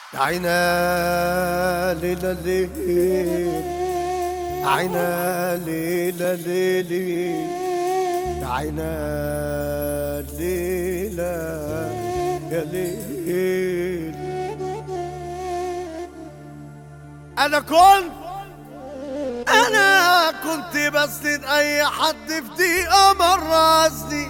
عينا ليلة ليل عينا ليلة ليلي عينا ليلة يا ليل أنا كنت أنا كنت بسند أي حد في دقيقة مرة قصدي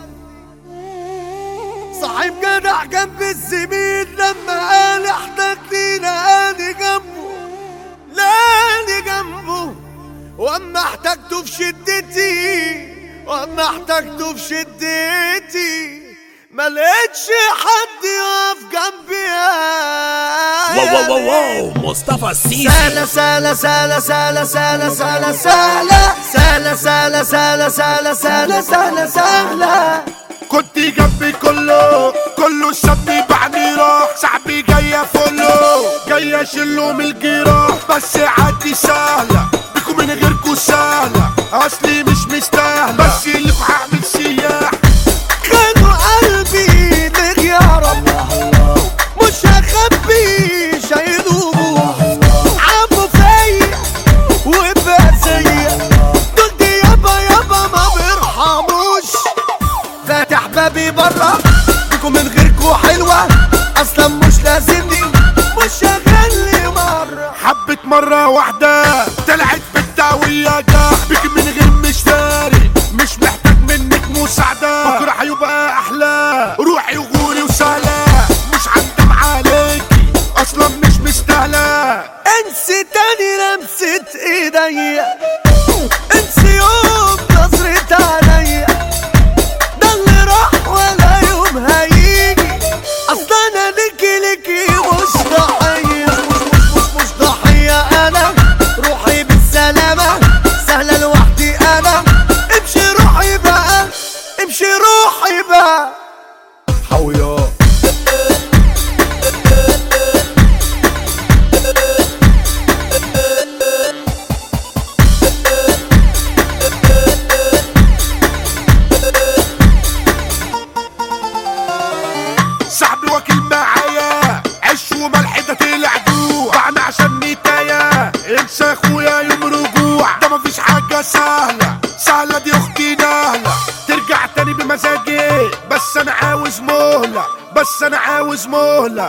صاحب جدع جنب الزميل لما قال احتجني لقاني جنبه لقاني جنبه واما احتجته في شدتي واما احتجته في شدتي ما لقيتش حد يقف جنبي واو واو واو واو مصطفى السيسي سالة سالة سالة سالة سالة سالة سالة سالة سالة سالة سالة سالة سالة كنت جنبي كله كله شاب بعدي راح صاحبي جاي فله جاي اشيله من الجراح بس عادي سهلة بيكو من غيركو سهلة اصلي مش مستاهلة بس لكو هعمل سياح خدوا قلبي لك يا رب مش هخبي شايلوه عمو فيا وبقى سيا دول دي يابا يابا ما بيرحموش فاتح بابي برا بيكم من غيركو حلوة اصلا مش لازمني مش هغلي مرة حبت مرة واحدة طلعت بالتاوية جاح بيك من غير مشتري مش محتاج منك مساعدة بكرة هيبقى أحلى روحي وغوري وسهلة مش هندم عليكي أصلا مش مستاهلة انسي تاني لمسة ايديا انسي يوم نظرة عليا ده اللي راح ولا يوم هيجي اصلا انا ليكي ليكي مش ضحية مش مش مش مش ضحية انا روحي بالسلامة سهلة لوحدي انا امشي روحي بقى امشي روحي بقى حويا صاحبي واكل معايا عش وملح ده طلع جوع بعنا عشان نتايا انسى اخويا يوم رجوع ده مفيش حاجة سهلة سهلة دي اختي نهلة ترجع تاني بمزاجي بس انا عاوز مهلة بس انا عاوز مهلة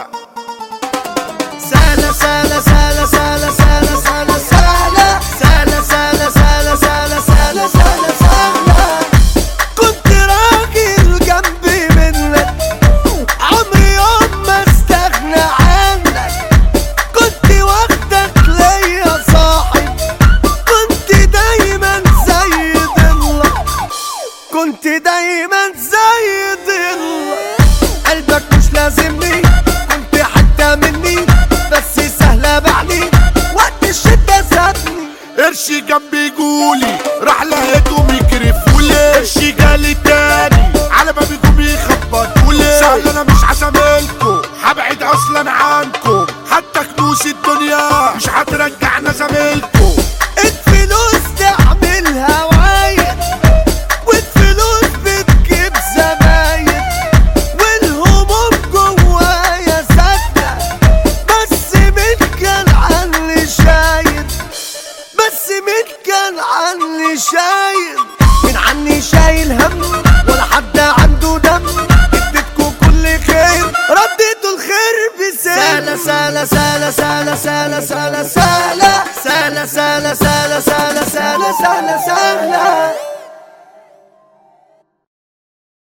سالة سالة سالة سالة سالة سالة سالة سالة سالة سالة سالة سالة سالة سالة كنت راجل جنبي منك عمري يوم ما استغنى عنك كنت واخدك ليا صاحب كنت دايما زي ضلك كنت دايما زي ضلك قلبك مش لازمني كنت حتى مني بس سهلة بعدي وقت الشدة زادني قرشي جنبي جولي راح لقيتهم يكرفولي قرشي جالي تاني على ما بيجوا يخبطولي سهل انا مش هساملكوا هبعد اصلا عنكم حتى كنوس الدنيا مش هترجعنا زميلكوا الفلوس تعملها وعايد والفلوس بتجيب زباين والهموم جوايا ساكنة بس مين كان عني شايل بس مين كان عني شايل مين عني شايل هم ولا حد عنده دم اديتكوا كل خير رديتوا الخير بسالة سالة سالة سالة سالة سالة سالة سالة سالة سالة سالة سالة سالة سالة